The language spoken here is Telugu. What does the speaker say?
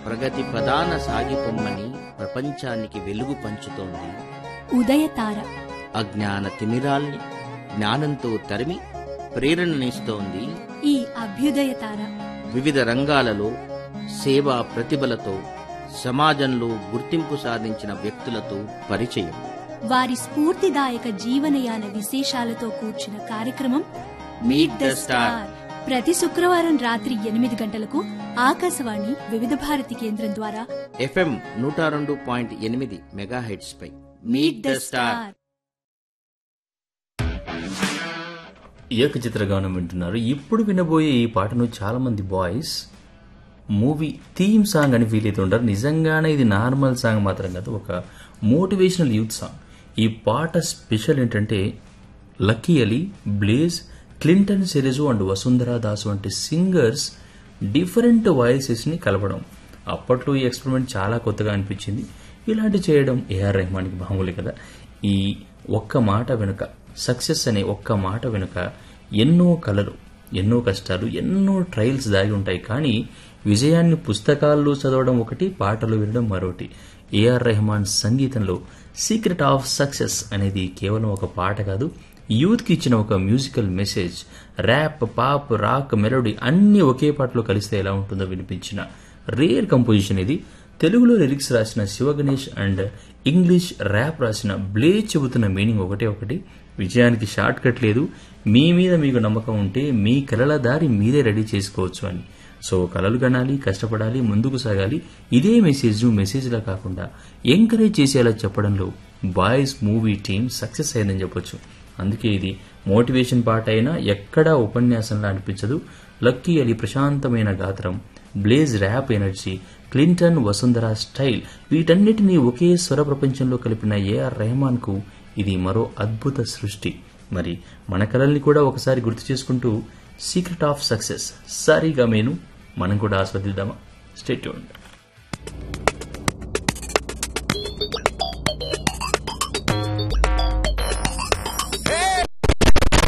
ప్రగతి ప్రధాన సాగిపొమ్మని ప్రపంచానికి వెలుగు పంచుతోంది ఉదయతార అజ్ఞాన తిమిరాల్ని జ్ఞానంతో తరిమి ప్రేరణనిస్తోంది ఈ అభ్యుదయతార వివిధ రంగాలలో సేవా ప్రతిభలతో సమాజంలో గుర్తింపు సాధించిన వ్యక్తులతో పరిచయం వారి స్ఫూర్తిదాయక జీవనయాన విశేషాలతో కూర్చున్న కార్యక్రమం మీట్ ద స్టార్ ప్రతి శుక్రవారం రాత్రి ఎనిమిది గంటలకు ఆకాశవాణి వివిధ భారతి కేంద్రం ద్వారా ఎఫ్ఎం నూట రెండు పాయింట్ ఎనిమిది మెగాహెడ్స్ పై మీట్ ద స్టార్ ఏకచిత్రగానం వింటున్నారు ఇప్పుడు వినబోయే ఈ పాటను చాలా మంది బాయ్స్ మూవీ థీమ్ సాంగ్ అని ఫీల్ అవుతుంటారు నిజంగానే ఇది నార్మల్ సాంగ్ మాత్రం కాదు ఒక మోటివేషనల్ యూత్ సాంగ్ ఈ పాట స్పెషల్ ఏంటంటే లక్కీ అలీ బ్లేజ్ క్లింటన్ సెరెజు అండ్ వసుంధరా దాస్ వంటి సింగర్స్ డిఫరెంట్ వాయిసెస్ని కలపడం అప్పట్లో ఈ ఎక్స్పెరిమెంట్ చాలా కొత్తగా అనిపించింది ఇలాంటి చేయడం ఏఆర్ రెహమాన్కి మామూలే కదా ఈ ఒక్క మాట వెనుక సక్సెస్ అనే ఒక్క మాట వెనుక ఎన్నో కలలు ఎన్నో కష్టాలు ఎన్నో ట్రయల్స్ దాగి ఉంటాయి కానీ విజయాన్ని పుస్తకాల్లో చదవడం ఒకటి పాటలు వినడం మరొకటి ఏఆర్ రెహమాన్ సంగీతంలో సీక్రెట్ ఆఫ్ సక్సెస్ అనేది కేవలం ఒక పాట కాదు యూత్కి ఇచ్చిన ఒక musical message rap pop rock melody అన్నీ ఒకే పాటలో కలిస్తే ఎలా ఉంటుందో వినిపించిన రేర్ కంపోజిషన్ ఇది తెలుగులో లిరిక్స్ రాసిన శివగణేష్ అండ్ ఇంగ్లీష్ ర్యాప్ రాసిన బ్లే చెబుతున్న మీనింగ్ ఒకటే ఒకటి విజయానికి షార్ట్ కట్ లేదు మీ మీద మీకు నమ్మకం ఉంటే మీ కలల దారి మీరే రెడీ చేసుకోవచ్చు అని సో కలలు కనాలి కష్టపడాలి ముందుకు సాగాలి ఇదే మెసేజ్ మెసేజ్లా కాకుండా ఎంకరేజ్ చేసేలా చెప్పడంలో బాయ్స్ మూవీ టీం సక్సెస్ అయిందని చెప్పొచ్చు అందుకే ఇది మోటివేషన్ పాట అయినా ఎక్కడా ఉపన్యాసంలా అనిపించదు లక్కీ అలీ ప్రశాంతమైన గాత్రం Blaaze rap energy Clinton Vasundhara style వీటన్నిటినీ ఒకే స్వర ప్రపంచంలో కలిపిన ఏఆర్ రెహమాన్ కు ఇది మరో అద్భుత సృష్టి మరి మన కళల్ని కూడా ఒకసారి గుర్తు చేసుకుంటూ సీక్రెట్ ఆఫ్ సక్సెస్ సారీగా మేను మనం కూడా ఆస్వాదిద్దామా స్టేట్యూన్